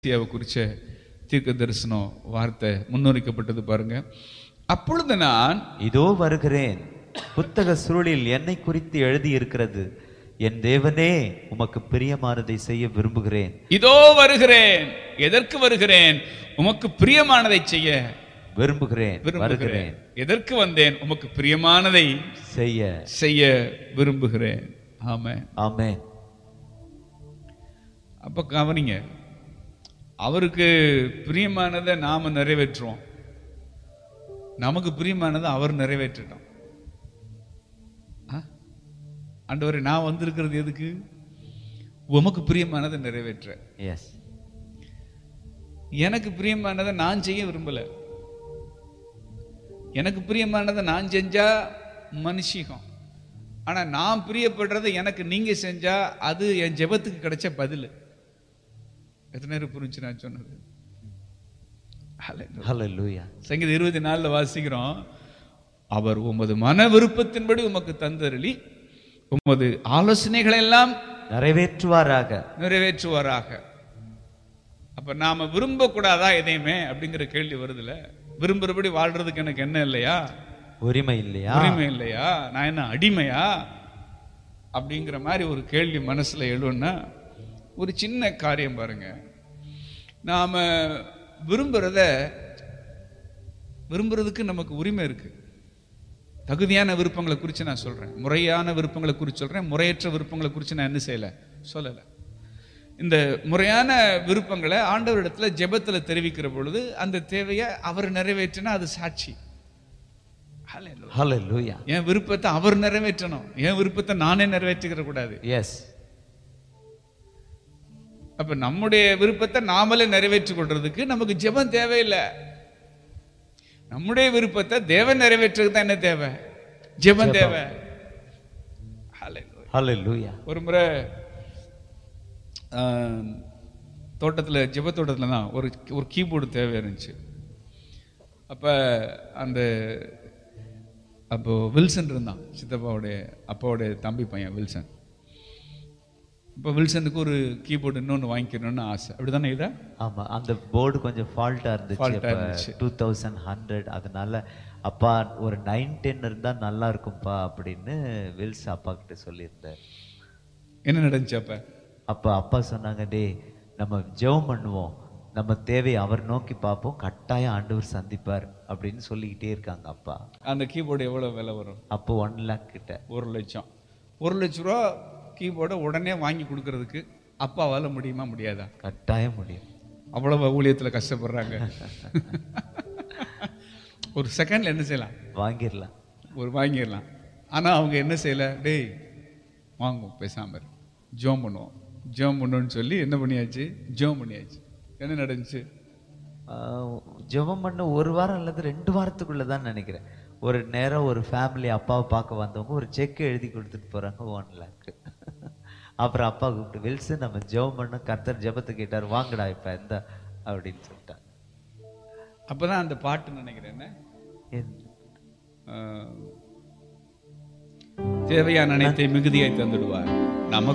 மேசியாவை குறிச்ச தீர்க்க தரிசனம் வார்த்தை முன்னுரைக்கப்பட்டது பாருங்க அப்பொழுது நான் இதோ வருகிறேன் புத்தக சுருளில் என்னை குறித்து எழுதி இருக்கிறது என் தேவனே உமக்கு பிரியமானதை செய்ய விரும்புகிறேன் இதோ வருகிறேன் எதற்கு வருகிறேன் உமக்கு பிரியமானதை செய்ய விரும்புகிறேன் விரும்புகிறேன் வருகிறேன் எதற்கு வந்தேன் உமக்கு பிரியமானதை செய்ய செய்ய விரும்புகிறேன் ஆமா ஆமென் அப்ப கவனிங்க அவருக்கு பிரியமானதை நாம நிறைவேற்றுவோம் நமக்கு பிரியமானதை அவர் நிறைவேற்றட்டும் ஆ? ஆண்டவரே நான் வந்திருக்கிறது எதுக்கு உமக்கு பிரியமானதை நிறைவேற்ற எஸ் எனக்கு பிரியமானதை நான் செய்ய விரும்பல எனக்கு பிரியமானதை நான் செஞ்சா மனுஷிகம் ஆனா நான் பிரியப்படுறதை எனக்கு நீங்க செஞ்சா அது என் ஜெபத்துக்கு கிடைச்ச பதில் எத்தனை நேரம் புரிஞ்சு நான் சொன்னது Hallelujah. ஹalleluya சங்கீதம் இருபத்தி நாலுல வாசிக்கிறோம் அவர் உமது மன விருப்பத்தின்படி உமக்கு தந்தருளி உமது ஆலோசனைகளை எல்லாம் நிறைவேற்றுவாராக நிறைவேற்றுவாராக அப்ப நாம விரும்பக்கூடாதா எதையுமே அப்படிங்கிற கேள்வி வருதுல விரும்புறபடி வாழ்றதுக்கு எனக்கு என்ன இல்லையா உரிமை இல்லையா உரிமை இல்லையா நான் என்ன அடிமையா அப்படிங்கிற மாதிரி ஒரு கேள்வி மனசுல எழுன்னா ஒரு சின்ன காரியம் பாருங்க நாம விரும்புறத விரும்புறதுக்கு நமக்கு உரிமை இருக்கு தகுதியான விருப்பங்களை குறித்து நான் சொல்றேன் முறையான விருப்பங்களை குறித்து சொல்றேன் முறையற்ற விருப்பங்களை குறித்து நான் என்ன செய்யல சொல்லலை இந்த முறையான விருப்பங்களை ஆண்டவரிடத்துல ஜெபத்துல தெரிவிக்கிற பொழுது அந்த தேவையை அவர் நிறைவேற்றினா அது சாட்சி Hallelujah. ஹalleluya என் விருப்பத்தை அவர் நிறைவேற்றணும் என் விருப்பத்தை நானே நிறைவேற்றிக்கிற கூடாது எஸ் அப்ப நம்முடைய விருப்பத்தை நாமளே நிறைவேற்றிக் கொள்றதுக்கு நமக்கு ஜெபம் தேவையில்லை நம்முடைய விருப்பத்தை தேவன் நிறைவேற்றுறதுக்கு தான் என்ன தேவை ஜெபம் தேவை Hallelujah. ஹalleluya ஒரு முறை ஆஹ், தோட்டத்துல ஜெப தோட்டத்துல தான் ஒரு ஒரு கீபோர்டு தேவை இருந்துச்சு அப்ப அந்த அப்போ வில்சன் இருந்தான் சித்தப்பாவுடைய அப்பாவுடைய தம்பி பையன் வில்சன் இப்போ வில்சனுக்கு ஒரு கீபோர்டு இன்னொன்று வாங்கிக்கணும்னு ஆசை அப்படிதானே இதா ஆமா அந்த போர்டு கொஞ்சம் ஃபால்ட்டா இருந்துச்சு Fault ஆ அப்ப இருந்துச்சு. டூ தௌசண்ட் ஹண்ட்ரட் அதனால அப்பா ஒரு நைன் டென் இருந்தா நல்லா இருக்கும்பா அப்படின்னு வில்ஸ் அப்பா கிட்ட சொல்லியிருந்தார் என்ன நடந்துச்சு அப்ப அப்ப அப்பா சொன்னாங்க டேய் நம்ம ஜெபம் பண்ணுவோம் நம்ம தேவை அவர் நோக்கி பார்ப்போம் கட்டாயம் ஆண்டவர் சந்திப்பார் அப்படின்னு சொல்லிக்கிட்டே இருக்காங்க அப்பா அந்த கீபோர்டு எவ்வளவு விலை வரும் அப்போ ஒன் லேக் கிட்ட ஒரு லட்சம் ஒரு லட்ச ரூபா கீபோர்டை உடனே வாங்கி கொடுக்கறதுக்கு அப்பாவால முடியுமா முடியாதா கட்டாயம் முடியும் அவ்வளவு ஊழியத்துல கஷ்டப்படுறாங்க ஒரு செகண்ட்ல என்ன செய்யலாம் வாங்கிடலாம் ஒரு வாங்கிடலாம் ஆனா அவங்க என்ன செய்யல டேய் வாங்குவோம் பேசாம இரு. ஜோம் பண்ணுவோம் ஜோம் பண்ணுவோம்னு சொல்லி என்ன பண்ணியாச்சு ஜோம் பண்ணியாச்சு என்ன நடந்துச்சு ஆஹ் ஜெபம் பண்ண ஒரு வாரம் அல்லது ரெண்டு வாரத்துக்குள்ள தான் நினைக்கிறேன் ஒரு நேரம் ஒரு ஃபேமிலி அப்பாவை பார்க்க வந்தவங்க ஒரு செக் எழுதி கொடுத்துட்டு போறாங்க ஒன் லேக் அப்புறம் அப்பா கூப்பிட்டு வில்சன் நம்ம ஜெபம் பண்ண கர்த்தர் ஜெபத்தை கேட்டார் வாங்கடா இப்ப எந்த அப்படின்னு சொல்லிட்டாங்க அப்பதான் அந்த பாட்டு நினைக்கிறேன் என்ன என்- ஆஹ், தேவையான அனைத்தை மிகுதியாய் தந்துடுவார் நமக்கு